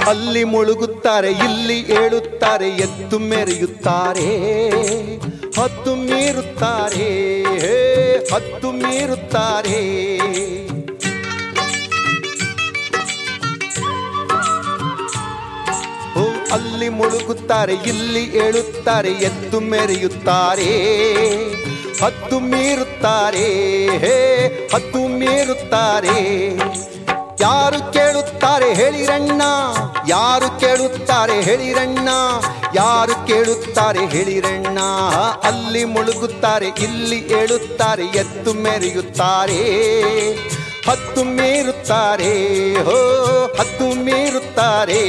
ಅಲ್ಲಿ ಮುಳುಗುತ್ತಾರೆ ಇಲ್ಲಿ ಏಳುತ್ತಾರೆ ಎದ್ದು ಮೆರೆಯುತ್ತಾರೆ ಹತ್ತು ಮೀರುತ್ತಾರೆ ಹೇ, ಹತ್ತು ಮೀರುತ್ತಾರೆ ಓ, ಅಲ್ಲಿ ಮುಳುಗುತ್ತಾರೆ ಇಲ್ಲಿ ಏಳುತ್ತಾರೆ ಎದ್ದು ಮೆರೆಯುತ್ತಾರೆ ಹತ್ತು ಮೀರುತ್ತಾರೆ ಹೇ ಹತ್ತು ಮೀರುತ್ತಾರೆ ಯಾರು ಕೇಳುತ್ತಾರೆ ಹೇಳಿರಣ್ಣ ಯಾರು ಕೇಳುತ್ತಾರೆ ಹೇಳಿರಣ್ಣ ಯಾರು ಕೇಳುತ್ತಾರೆ ಹೇಳಿರಣ್ಣ ಅಲ್ಲಿ ಮುಳುಗುತ್ತಾರೆ ಇಲ್ಲಿ ಏಳುತ್ತಾರೆ ಎದ್ದು ಮೆರೆಯುತ್ತಾರೆ ಹತ್ತು ಮೀರುತ್ತಾರೆ ಹೋ ಹತ್ತು ಮೀರುತ್ತಾರೆ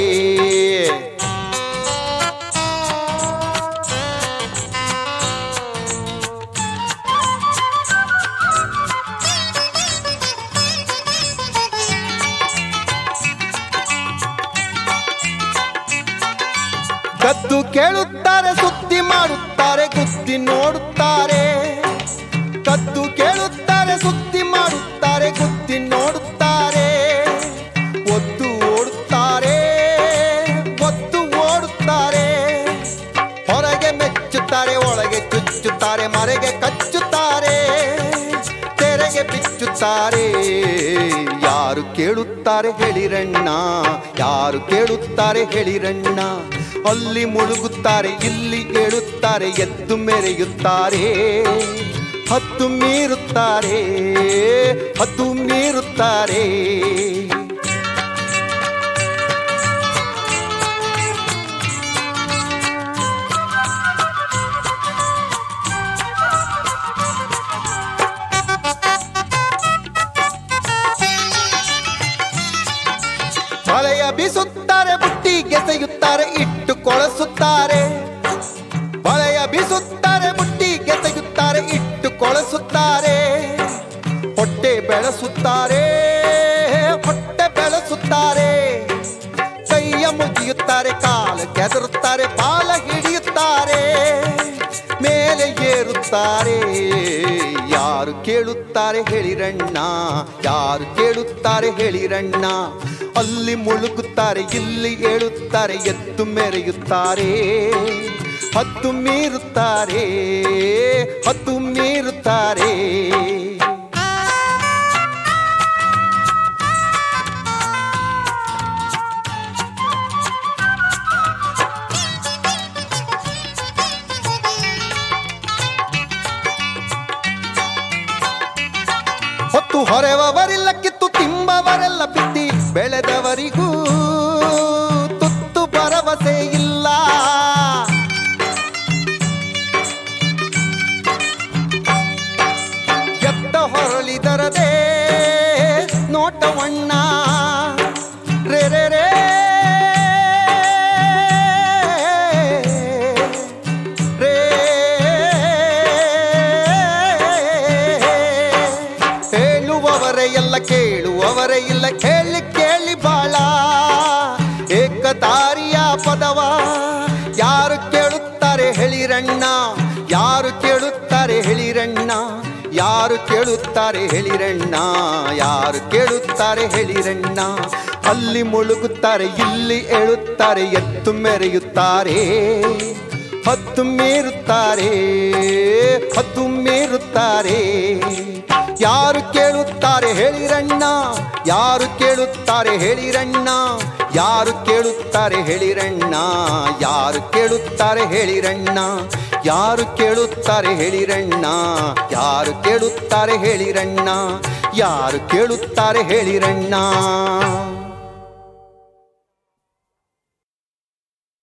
ಕದ್ದು ಕೇಳುತ್ತಾರೆ ಸುದ್ದಿ ಮಾಡುತ್ತಾರೆ ಗುದ್ದಿ ನೋಡುತ್ತಾರೆ ಕದ್ದು ಕೇಳುತ್ತಾರೆ ಸುದ್ದಿ ಮಾಡುತ್ತಾರೆ ಗುದ್ದಿ ನೋಡುತ್ತಾರೆ ಒದ್ದು ಓಡುತ್ತಾರೆ ಒದ್ದು ಓಡುತ್ತಾರೆ ಹೊರಗೆ ಮೆಚ್ಚುತ್ತಾರೆ ಒಳಗೆ ಚುಚ್ಚುತ್ತಾರೆ ಮರೆಗೆ ಕಚ್ಚುತ್ತಾರೆ ತೆರೆಗೆ ಬಿಚ್ಚುತ್ತಾರೆ ಯಾರು ಕೇಳುತ್ತಾರೆ ಹೇಳಿರಣ್ಣ ಯಾರು ಕೇಳುತ್ತಾರೆ ಹೇಳಿರಣ್ಣ ಅಲ್ಲಿ ಮುಳುಗುತ್ತಾರೆ ಇಲ್ಲಿ ಏಳುತ್ತಾರೆ ಎದ್ದು ಮೆರೆಯುತ್ತಾರೆ ಹತ್ತು ಮೀರುತ್ತಾರೆ ಹತ್ತು ಮೀರುತ್ತಾರೆ ಮಳೆಯ ಬೀಸುತ್ತಾರೆ ಬುಟ್ಟಿ ಗೆಸೆಯುತ್ತಾರೆ ಇಟ್ಟು ಕೊಳಸುತ್ತಾರೆ ಮಳೆಯ ಬೀಸುತ್ತಾರೆ ಬುಟ್ಟಿ ಗೆಸೆಯುತ್ತಾರೆ ಇಟ್ಟು ಕೊಳಸುತ್ತಾರೆ ಹೊಟ್ಟೆ ಬೆಳೆಸುತ್ತಾರೆ ಹೊಟ್ಟೆ ಬೆಳೆಸುತ್ತಾರೆ ಕೈಯ ಮುಗಿಯುತ್ತಾರೆ ಕಾಲ ಕೆದರುತ್ತಾರೆ ಬಾಲ ಹಿಡಿಯುತ್ತಾರೆ ಮೇಲೆ ಏರುತ್ತಾರೆ ಯಾರು ಕೇಳುತ್ತಾರೆ ಹೇಳಿರಣ್ಣ ಯಾರು ಕೇಳುತ್ತಾರೆ ಹೇಳಿರಣ್ಣ ಅಲ್ಲಿ ಮುಳುಗುತ್ತಾರೆ ಇಲ್ಲಿ ಏಳುತ್ತಾರೆ ಎದ್ದು ಮೆರೆಯುತ್ತಾರೆ ಹತ್ತು ಮೀರುತ್ತಾರೆ ಹತ್ತು ಮೀರುತ್ತಾರೆ ಹೊತ್ತು ಹೊರೆವವರಿಲ್ಲ ಕಿತ್ತು ತಿಂಬವರೆಲ್ಲ ಬಿತ್ತಿ ಬೆಳೆದವರಿಗೂ ತುತ್ತು ಭರವಸೆ ಇಲ್ಲ ಎತ್ತ ಹೊರಳಿದರದೆ ನೋಟವಣ್ಣ ರೇ ರೇ ರೇ ರೇ ಹೇಳುವವರೇ ಎಲ್ಲ ಕೇಳುವವರೇ ಇಲ್ಲ ಕೇಳಿ ಕೇಳಿ ಬಾಳ ಏಕದಾರಿಯ ಪದವ ಯಾರು ಕೇಳುತ್ತಾರೆ ಹೇಳಿರಣ್ಣ ಯಾರು ಕೇಳುತ್ತಾರೆ ಹೇಳಿರಣ್ಣ ಯಾರು ಕೇಳುತ್ತಾರೆ ಹೇಳಿರಣ್ಣ ಯಾರು ಕೇಳುತ್ತಾರೆ ಹೇಳಿರಣ್ಣ ಅಲ್ಲಿ ಮುಳುಗುತ್ತಾರೆ ಇಲ್ಲಿ ಏಳುತ್ತಾರೆ ಎತ್ತು ಮೆರೆಯುತ್ತಾರೆ ಹತ್ತು ಮೀರುತ್ತಾರೆ ಹತ್ತು ಮೀರುತ್ತಾರೆ ಯಾರು ಕೇಳುತ್ತಾರೆ ಹೇಳಿರಣ್ಣ ಯಾರು ಕೇಳುತ್ತಾರೆ ಹೇಳಿರಣ್ಣ ಯಾರು ಕೇಳುತ್ತಾರೆ ಹೇಳಿರಣ್ಣ ಯಾರು ಕೇಳುತ್ತಾರೆ ಹೇಳಿರಣ್ಣ ಯಾರು ಕೇಳುತ್ತಾರೆ ಹೇಳಿರಣ್ಣ ಯಾರು ಕೇಳುತ್ತಾರೆ ಹೇಳಿರಣ್ಣ ಯಾರು ಕೇಳುತ್ತಾರೆ ಹೇಳಿರಣ್ಣ